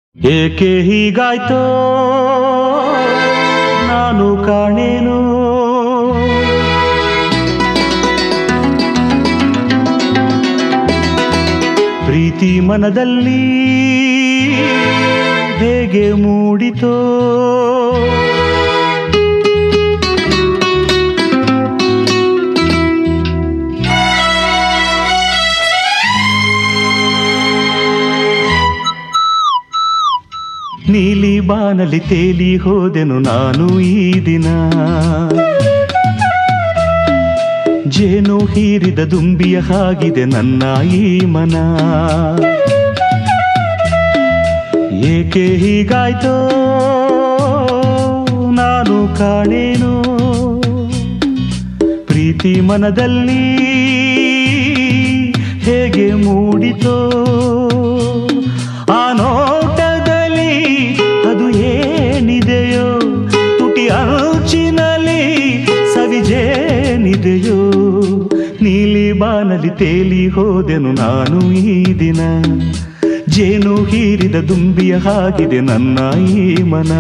ಏಕೆ ಹೀಗಾಯ್ತೋ ನಾನು ಕಾಣೇನು ಪ್ರೀತಿ ಮನದಲ್ಲಿ ಹೇಗೆ ಮೂಡಿತೋ ನೀಲಿ ಬಾನಲಿ ತೇಲಿ ಹೋದೆನು ನಾನು ಈ ದಿನ ಜೇನು ಹೀರಿದ ದುಂಬಿಯ ಹಾಗಿದೆ ನನ್ನ ಈ ಮನ ಏಕೆ ಹೀಗಾಯ್ತೋ ನಾನು ಕಾಣೇನು ಪ್ರೀತಿ ಮನದಲ್ಲಿ ಹೇಗೆ ಮೂಡಿತೋ ಆ ನೋಟದಲ್ಲಿ ಅದು ಏನಿದೆಯೋ ತುಟಿ ಅಂಚಿನಲ್ಲಿ ಸವಿಜೇನಿದೆಯೋ ನೀಲಿ ಬಾನಲಿ ತೇಲಿ ಹೋದೆನು ನಾನು ಈ ದಿನ ಜೇನು ಹೀರಿದ ದುಂಬಿಯ ಹಾಗಿದೆ ನನ್ನ ಈ ಮನ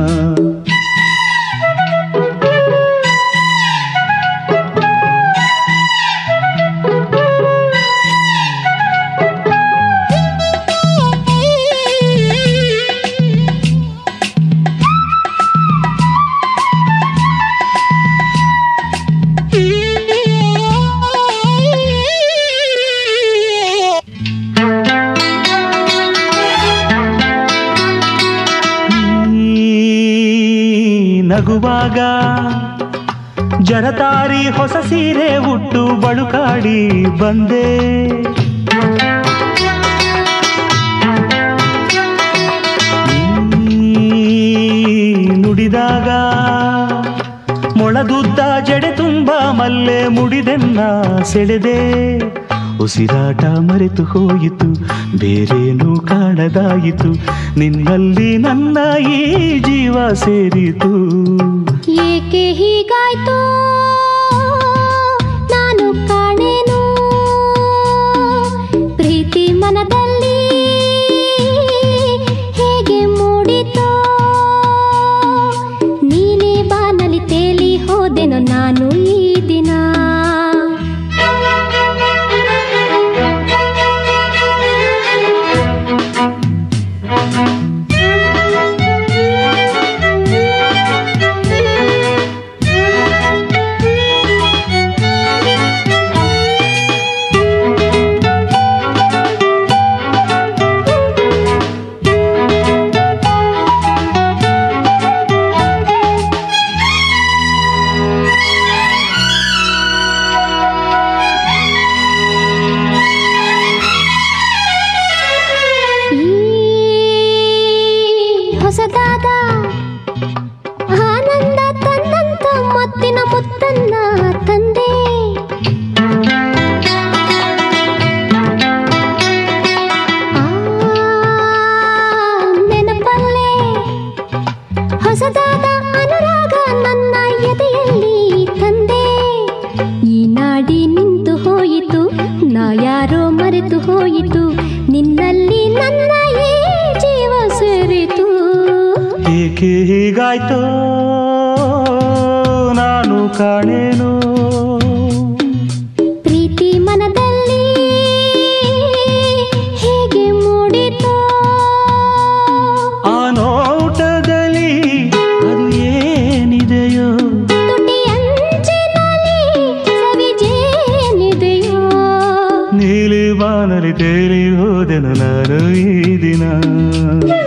ನೀ ನಗುವಾಗ ಜರತಾರಿ ಹೊಸ ಸೀರೆ ಉಟ್ಟು ಬಳುಕಾಡಿ ಬಂದೆ ನೀ ನುಡಿದಾಗ ಮೊಳದುದ್ದ ಜಡೆ ತುಂಬ ಮಲ್ಲೆ ಮುಡಿದೆನ್ನ ಸೆಳೆದೆ ಉಸಿರಾಟ ಮರೆತು ಹೋಯಿತು ಬೇರೇನೂ ಕಾಣದಾಯಿತು ನಿನ್ನಲ್ಲಿ ನನ್ನ ಈ ಜೀವ ಸೇರಿತು ಏಕೆ ಹೀಗಾಯ್ತು ನಾನು ಕಾಣೇನು ಪ್ರೀತಿ ಮನದಲ್ಲಿ ಹೇಗೆ ಮೂಡಿತೋ ನೀನೇ ಬಾನಲಿ ತೇಲಿ ಹೋದೆನು ನಾನು ಈ ದಿನ ಈ ಹೊಸದಾದ ಆನಂದ ತನ್ನಂತ ಮತ್ತಿನ ಮುತ್ತನ್ನ ತಂದೆ ಆ ನೆನಪಲ್ಲೇ ಹೊಸದಾದ ಅನುರಾಗ ನನ್ನ ಎದೆಯಲ್ಲಿ ತಂದೆ ಈ ನಾಡಿ ನಿಂತು ಹೋಯಿತು ನಾ ಯಾರೋ ಮರೆತು ಹೋಯಿತು ನಿನ್ನಲ್ಲಿ ನನ್ನ ಈ ಜೀವ ಸೇರಿತು ಏಕೆ ಹೀಗಾಯ್ತೋ ನಾನು ಕಾಣೇನು ಪ್ರೀತಿ ಮನದಲ್ಲಿ ಹೇಗೆ ಮೂಡಿತೋ ಆ ನೋಟದಲ್ಲಿ ಅದು ಏನಿದೆಯೋ ತುಟಿ ಅಂಚಿನಲ್ಲಿ ಸವಿಜೇನಿದೆಯೋ ನೀಲಿ ಬಾನಲಿ ತೇಲಿ ಹೋದೆನು ನಾನು ಈ ದಿನ